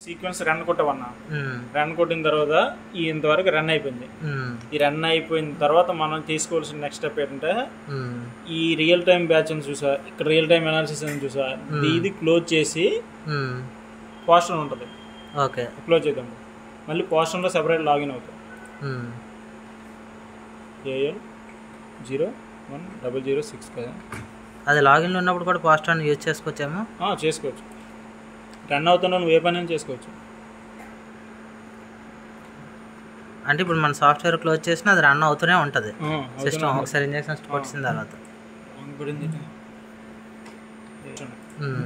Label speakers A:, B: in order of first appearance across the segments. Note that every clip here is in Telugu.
A: సీక్వెన్స్ రన్ కొట్టవన్నా
B: ఉమ్,
A: రన్ కొట్టిన తర్వాత ఈ ఇంతవరకు రన్ అయిపోయింది
B: ఉమ్,
A: ఈ రన్ అయిపోయిన తర్వాత మనం తీసుకోవాల్సిన నెక్స్ట్ స్టెప్ ఏంటంటే
B: ఉమ్,
A: ఈ రియల్ టైం బ్యాచ్ అని చూసా ఇక్కడ రియల్ టైం అనాలిసిస్ అని చూసా ఇది క్లోజ్ చేసి
B: ఉమ్,
A: పోస్టర్ ఉంటుంది
B: ఓకే
A: క్లోజ్ చేద్దాం మళ్ళీ పోస్టర్లో సెపరేట్ లాగిన్ అవుతాం
B: um,
A: AL zero one double zero six కదా
B: అది లాగిన్లో ఉన్నప్పుడు కూడా పోస్టర్ యూజ్ చేసుకోవచ్చేమో
A: ఆ, చేసుకోవచ్చు రన్ అవుతున్నా నువ్వు ఏ పని అయినా చేసుకోవచ్చు
B: అంటే ఇప్పుడు మన సాఫ్ట్వేర్ క్లోజ్ చేసినా అది రన్ అవుతూనే ఉంటుంది
A: ఆ, అవుతూనే
B: సిస్టమ్
A: ఉంది.
B: ఒకసారి ఇంజెక్షన్ కొట్టిన తర్వాత
A: ఆన్ పడింది
B: ఉమ్.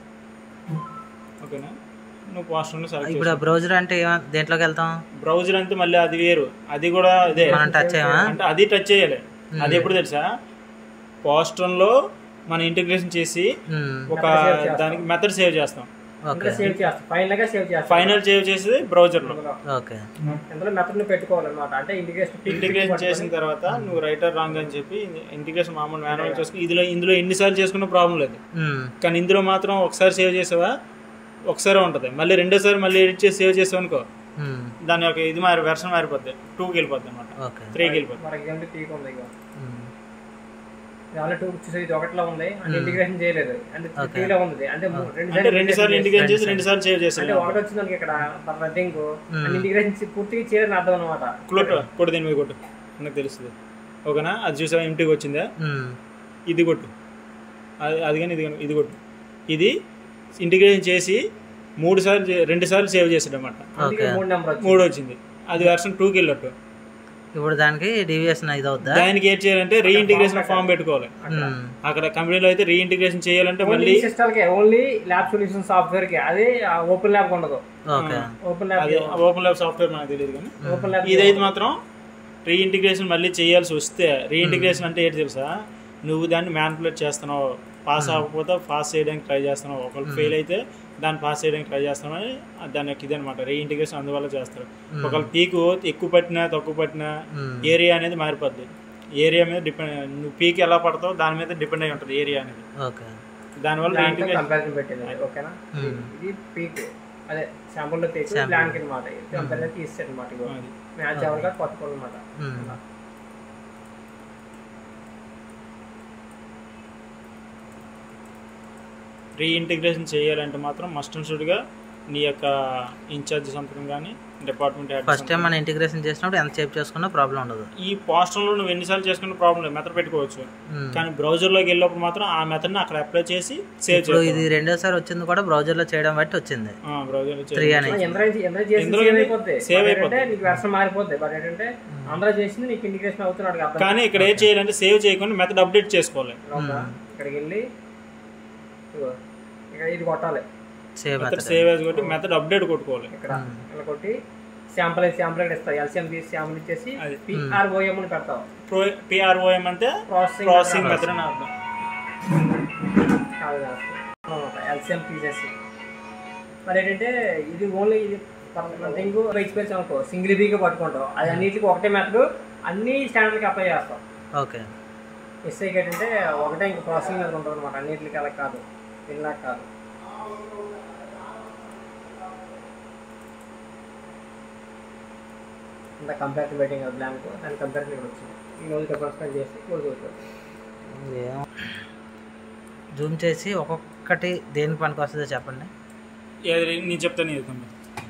A: ఓకేనా నువ్వు పోస్టర్ని సెలెక్ట్
B: ఇప్పుడు ఆ బ్రౌజర్ అంటే ఏమ- దేంట్లోకి వెళ్తాం
A: బ్రౌజర్ అంటే మళ్ళీ అది వేరు అది కూడా అదే
B: మనం టచ్ చేయమా
A: అంటే అది టచ్ చేయాలి అది ఎప్పుడు తెలుసా పోస్టర్లో మనం ఇంటిగ్రేషన్ చేసి
B: ఉమ్,
A: ఒక దానికి మెథడ్ సేవ్ చేస్తాం
B: ఓకే
C: సేవ్ చేస్తాం ఫైనల్ గా సేవ్ చేస్తాం
A: ఫైనల్ సేవ్ చేసేది బ్రౌజర్లో
B: ఓకే
C: ఇందులో మెథడ్ ని పెట్టుకోవాలన్నమాట అంటే ఇంటిగ్రేషన్
A: ఇంటిగ్రేషన్ చేసిన తర్వాత నువ్వు రైటర్ రాంగ్ అని చెప్పి ఇంటిగ్రేషన్ మామూలు మాన్యువల్ చేసుకుని ఇందులో ఇందులో ఎన్నిసార్లు చేసుకున్న ప్రాబ్లం లేదు
B: ఉమ్,
A: కానీ ఇందులో మాత్రం ఒకసారి సేవ్ చేసావా ఒకసారి ఉంటుంది మళ్ళీ రెండోసారి మళ్ళీ ఎడిట్ చేసి సేవ్ చేసావు అనుకో
B: ఉమ్,
A: దాని యొక్క ఇది మారి వెర్షన్ మారిపోద్ది టూకి వెళ్ళిపోద్ది అనమాట
B: ఓకే
A: త్రీకి వెళ్ళిపోద్ది
C: ఫర్ ఎగ్జాంపుల్ పీక్ ఉంది ఇక
B: ఉమ్,
C: దానిలో టూ చూసి ఇది ఒకటిలో ఉంది అంటే ఇంటిగ్రేషన్ చేయలేదు అంటే
B: Okay.
C: త్రీలో ఉంది అంటే మూడు- రెండు
A: అంటే
C: సార్లు
A: రెండు సార్లు ఇంటిగ్రేట్ చేసి రెండు సార్లు సేవ్
C: అంటే
A: చేసాను
C: ఒకటి వచ్చింది మనకి ఇక్కడ రన్నింగ్ అంటే ఇంటిగ్రేషన్ పూర్తిగా చేయని అర్థం అనమాట
A: కొట్టు కొట్టు దీని మీద కొట్టు నాకు తెలుస్తుంది ఓకేనా అది చూసావా ఇంటికి వచ్చిందా
B: ఉమ్,
A: ఇది కొట్టు అది అది కానీ ఇది కానీ ఇది కొట్టు ఇది ఇంటిగ్రేషన్ చేసి మూడు సార్లు చే- రెండు సార్లు సేవ్ చేసాడు అనమాట
C: అందుకే
B: ఓకే
C: మూడు నెంబర్ వచ్చింది
A: మూడు వచ్చింది అది వెర్షన్ టూకి వెళ్ళట్టు
B: ఇప్పుడు దానికి డీవియేషన్ ఇది అవుద్దా
A: దానికి ఏం చేయాలంటే రీఇంటిగ్రేషన్ ఫామ్ పెట్టుకోవాలి
B: ఉమ్,
A: అక్కడ కంపెనీలో అయితే రీఇంటిగ్రేషన్ చేయాలంటే
C: ఓన్లీ
A: మళ్ళీ
C: సిస్టమ్ కి ఓన్లీ ల్యాబ్ సొల్యూషన్ సాఫ్ట్వేర్ కి అది ఓపెన్ ల్యాబ్ ఉండదు
B: ఓకే
C: ఓపెన్ ల్యాబ్
A: అది ఓపెన్ ల్యాబ్ సాఫ్ట్వేర్ మనకు తెలియదు కానీ
C: ఓపెన్ ల్యాబ్
A: ఇదైతే మాత్రం రీఇంటిగ్రేషన్ మళ్ళీ చేయాల్సి వస్తే రీఇంటిగ్రేషన్ అంటే ఏంటి తెలుసా నువ్వు దాన్ని మ్యానిపులేట్ చేస్తున్నావు పాస్ అవ్వకపోతే పాస్ చేయడానికి ట్రై చేస్తున్నావు ఒకవేళ ఫెయిల్ అయితే దాన్ని పాస్ చేయడానికి ట్రై చేస్తున్నావు అని దాని యొక్క ఇదనమాట రీఇంటిగ్రేషన్ అందువల్ల చేస్తారు ఒకవేళ పీకు ఎక్కువ పట్టినా తక్కువ పట్టినా
B: ఉమ్,
A: ఏరియా అనేది మారిపోద్ది ఏరియా మీద డిపెండ్ నువ్వు పీక్ ఎలా పడతావు దాని మీద డిపెండ్ అయి ఉంటుంది ఏరియా అనేది
B: ఓకే
A: దానివల్ల రీఇంటిగ్రేషన్
C: కంపారిజన్ పెట్టింది ఓకేనా
B: ఉమ్,
C: ఇది పీక్ అదే శాంపుల్ లో పీక్
B: Sample.
C: బ్లాంక్ అనమాట కంపారిజన్ తీస్తాడు అనమాట
A: అది.
C: మ్యాచ్ అవ్వగా కొత్త కోడ్ అనమాట
B: ఉమ్,
A: రీఇంటిగ్రేషన్ చేయాలంటే మాత్రం మస్ట్ అండ్ షుడ్గా నీ యొక్క ఇన్ఛార్జ్ సంతకం కానీ డిపార్ట్మెంట్ హెడ్
B: ఫస్ట్ టైం మనం ఇంటిగ్రేషన్ చేసినప్పుడు ఎంత సేవ్ చేసుకున్నా ప్రాబ్లం ఉండదు
A: ఈ పోస్టర్లో నువ్వు ఎన్నిసార్లు చేసుకున్న ప్రాబ్లం లేదు మెథడ్ పెట్టుకోవచ్చు
B: ఉమ్.
A: కానీ బ్రౌజర్లోకి వెళ్ళినప్పుడు మాత్రం ఆ మెథడ్ని అక్కడ అప్లై చేసి సేవ్
B: ఇప్పుడు
A: చేయాలి
B: ఇది రెండోసారి వచ్చింది కూడా బ్రౌజర్లో చేయడం బట్టి వచ్చింది
A: బ్రౌజర్లో
B: త్రీ అని
C: ఎందరో ఎందరో చేసి
A: ఎందులో
C: సేవ్
A: ఇది?
C: అయిపోద్ది
A: సేవ్
C: But
A: అయిపోద్ది.
C: ఏంటంటే నీకు వెర్షన్ మారిపోద్ది బట్ ఏంటంటే అందరూ చేసింది నీకు ఇంటిగ్రేషన్ అవుతున్నాడు అర్థం
A: కానీ ఇక్కడ ఏం చేయాలంటే సేవ్ చేయకుండా మెథడ్ అప్డేట్ చేసుకోవాలి
C: లోపల ఇక్కడికి వెళ్ళి ఇదిగో, ఇక్కడ ఇది కొట్టాలి
B: save
A: method
B: method
A: save as కొట్టి మెథడ్ అప్డేట్ కొట్టుకోవాలి
C: ఇక్కడ ఇలా కొట్టి శాంపుల్ శాంపుల్ ఇక్కడ ఇస్తావు ఎల్సిఎం తీసి శాంపుల్ ఇచ్చేసి
A: అది.
C: పిఆర్ఓఎం అని పెడతావు
A: ప్రో పిఆర్ఓఎం అంటే
C: ప్రాసెసింగ్
A: ప్రాసెసింగ్ మెథడ్ అని అర్థం
C: ఎల్సిఎం తీసేసి మరి ఏంటంటే ఇది ఓన్లీ ఇది థింగ్ ఎక్స్పీరియన్స్ అనుకో సింగిల్ బీగా పట్టుకుంటావు అది అన్నిటికి ఒకటే మెథడ్ అన్ని స్టాండర్డ్కి అప్లై చేస్తాం
B: ఓకే
C: ఎస్ఐకి ఏంటంటే ఒకటే ఇంక ప్రాసెసింగ్ మెథడ్ ఉంటుంది అనమాట అన్నిటికి అలా కాదు ఇలా కాదు అంత కంపేర్ పెట్టింగ్ బ్లాంక్ దాని కంపేర్ ఇక్కడ వచ్చింది ఈ రోజు డిఫరెన్స్ చేసి క్లోజ్ అవుతుంది
B: ఏం జూమ్ చేసి ఒక్కొక్కటి దేనికి పనికి వస్తుందో చెప్పండి
A: ఏది నేను చెప్తాను ఇది తమ్ముడు.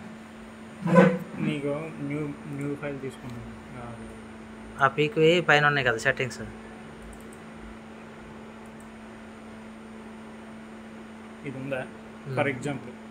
A: నీకు న్యూ న్యూ ఫైల్ తీసుకున్నాను
B: ఆ పీక్వి పైన ఉన్నాయి కదా సెట్టింగ్స్
A: ఇది ఉందా ఫర్ ఎగ్జాంపుల్